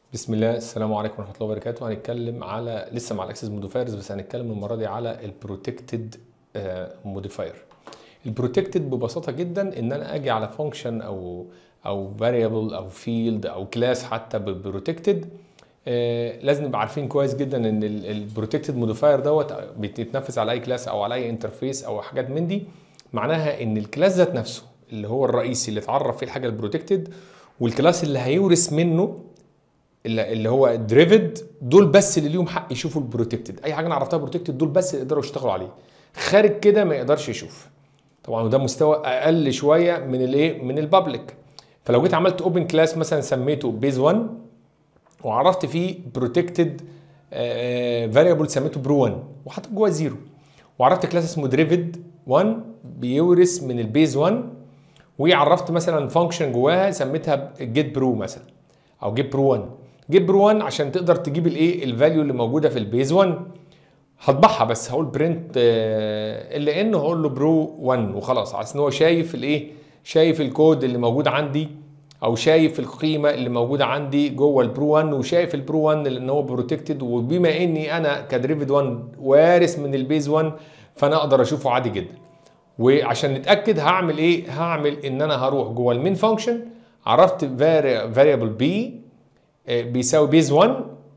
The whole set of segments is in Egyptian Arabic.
بسم الله السلام عليكم ورحمه الله وبركاته هنتكلم على لسه مع الاكسس موديفايرز بس هنتكلم المره دي على البروتكتد موديفاير البروتكتد ببساطه جدا ان انا اجي على فانكشن او او فاريبل او فيلد او كلاس حتى بروتكتد لازم نبقى عارفين كويس جدا ان البروتكتد موديفاير دوت بيتنفذ على اي كلاس او على اي انترفيس او حاجات من دي معناها ان الكلاس ذات نفسه اللي هو الرئيسي اللي اتعرف فيه الحاجه البروتكتد والكلاس اللي هيورث منه اللي هو دريفد دول بس اللي ليهم حق يشوفوا البروتكتد اي حاجه انا عرفتها بروتكتد دول بس اللي يقدروا يشتغلوا عليه خارج كده ما يقدرش يشوف طبعا وده مستوى اقل شويه من الايه من البابليك فلو جيت عملت اوبن كلاس مثلا سميته بيز 1 وعرفت فيه بروتكتد فاريبل سميته برو 1 وحطيت جواه زيرو وعرفت كلاس اسمه دريفد 1 بيورث من البيز 1 وعرفت مثلا فانكشن جواها سميتها جيت برو مثلا او جيت برو 1 جيت برو 1 عشان تقدر تجيب الايه الفاليو اللي موجوده في البيز 1 هطبعها بس هقول برنت ال ان هقول له برو 1 وخلاص عشان ان هو شايف الايه شايف الكود اللي موجود عندي او شايف القيمه اللي موجوده عندي جوه البرو 1 وشايف البرو 1 لان هو بروتكتد وبما اني انا كدريفد 1 وارث من البيز 1 فانا اقدر اشوفه عادي جدا وعشان نتاكد هعمل ايه هعمل ان انا هروح جوه المين فانكشن عرفت فاريبل بي بيساوي بيز 1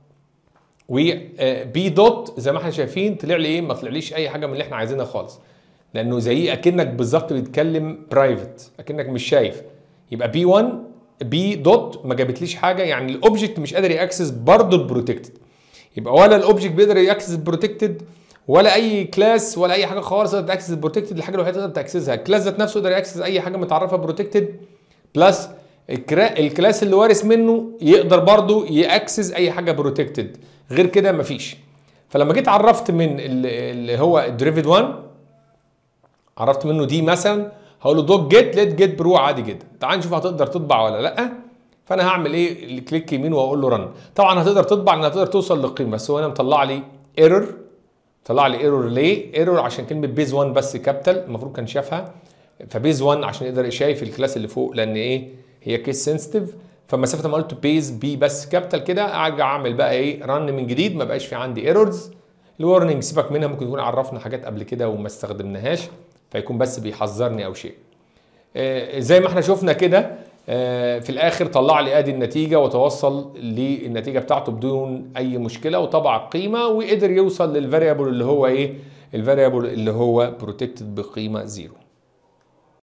وبي دوت زي ما احنا شايفين طلع لي ايه ما طلعليش اي حاجه من اللي احنا عايزينها خالص لانه زي اكنك بالظبط بتتكلم برايفت اكنك مش شايف يبقى بي 1 بي دوت ما جابتليش حاجه يعني الاوبجكت مش قادر ياكسس برضه البروتكتد يبقى ولا الاوبجكت بيقدر ياكسس البروتكتد ولا اي كلاس ولا اي حاجه خالص تقدر تاكسس البروتكتد الحاجه الوحيده تقدر تاكسسها الكلاس ذات نفسه يقدر ياكسس اي حاجه متعرفه بروتكتد بلس الكلاس اللي وارث منه يقدر برضه ياكسس اي حاجه بروتكتد غير كده مفيش فلما جيت عرفت من اللي هو دريفد 1 عرفت منه دي مثلا هقول له دوت جيت ليت جيت برو عادي جدا تعال نشوف هتقدر تطبع ولا لا فانا هعمل ايه كليك يمين واقول له رن طبعا هتقدر تطبع ان هتقدر توصل للقيمه بس هو هنا مطلع لي ايرور طلع لي ايرور ليه ايرور عشان كلمه بيز 1 بس كابيتال المفروض كان شافها فبيز 1 عشان يقدر شايف الكلاس اللي فوق لان ايه هي كيس سنسيتيف فمسافه ما قلت بيز بي بس كابيتال كده ارجع اعمل بقى ايه رن من جديد ما بقاش في عندي ايرورز الورنينج سيبك منها ممكن يكون عرفنا حاجات قبل كده وما استخدمناهاش فيكون بس بيحذرني او شيء آه زي ما احنا شفنا كده آه في الاخر طلع لي ادي النتيجه وتوصل للنتيجه بتاعته بدون اي مشكله وطبع القيمه وقدر يوصل للفاريبل اللي هو ايه الفاريبل اللي هو بروتكتد بقيمه زيرو